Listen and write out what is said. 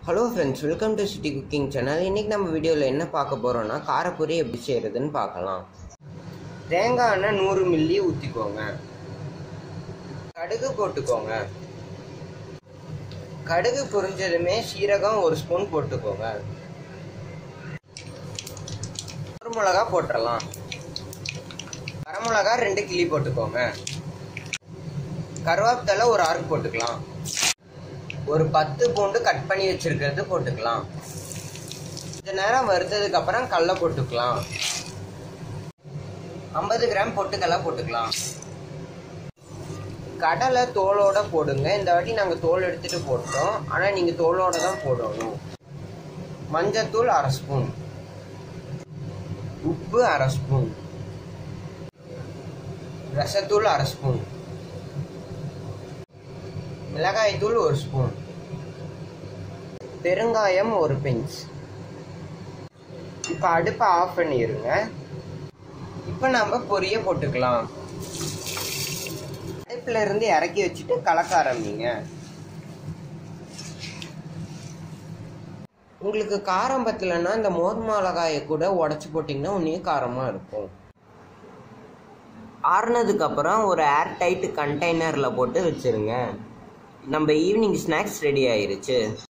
hello friends welcome to city cooking channel இன்றைக்கி நம்ம வீடியோவில் என்ன பார்க்க போகிறோம்னா காரப்பொரி எப்படி செய்கிறதுன்னு பார்க்கலாம் தேங்காய் எண்ணெய் நூறு மில்லி ஊற்றிக்கோங்க கடுகு போட்டுக்கோங்க கடுகு பொரிஞ்சதுமே சீரகம் ஒரு ஸ்பூன் போட்டுக்கோங்க ஒரு மிளகா போட்டுடலாம் வரமிளகா ரெண்டு கிள்ளி போட்டுக்கோங்க கருவேப்பிலை ஒரு ஆறுக்கு போட்டுக்கலாம் ஒரு பத்து பூண்டு கட் பண்ணி வச்சிருக்கிறது போட்டுக்கலாம் கொஞ்ச நேரம் வறுத்ததுக்கு அப்புறம் கடல போட்டுக்கலாம் ஐம்பது கிராம் பொட்டுக்கடலை போட்டுக்கலாம் கடலை தோலோட போடுங்க இந்த வாட்டி நாங்கள் தோல் எடுத்துட்டு போட்டோம் ஆனால் நீங்கள் தோலோட தான் போடணும் மஞ்சத்தூள் அரை ஸ்பூன் உப்பு அரை ஸ்பூன் ரசத்தூள் அரை ஸ்பூன் மிளகாய்த்தூள் ஒரு ஸ்பூன் பெருங்காயம் ஒரு பிஞ்ச் இப்போ அடுப்பை ஆஃப் பண்ணிடுங்க இப்போ நம்ம பொரிய போட்டுக்கலாம் அடுப்பில் இருந்து இறக்கி வச்சுட்டு கலக்க ஆரம்பிங்க உங்களுக்கு காரம் பத்தலைன்னா இந்த மோர் மிளகாயை கூட உடச்சி போட்டிங்கன்னா உன்னையும் காரமாக இருக்கும் ஆறுனதுக்கப்புறம் ஒரு ஏர் டைட் கண்டெய்னரில் போட்டு வச்சுருங்க நம்ம ஈவினிங் ஸ்நாக்ஸ் ரெடி ஆயிருச்சு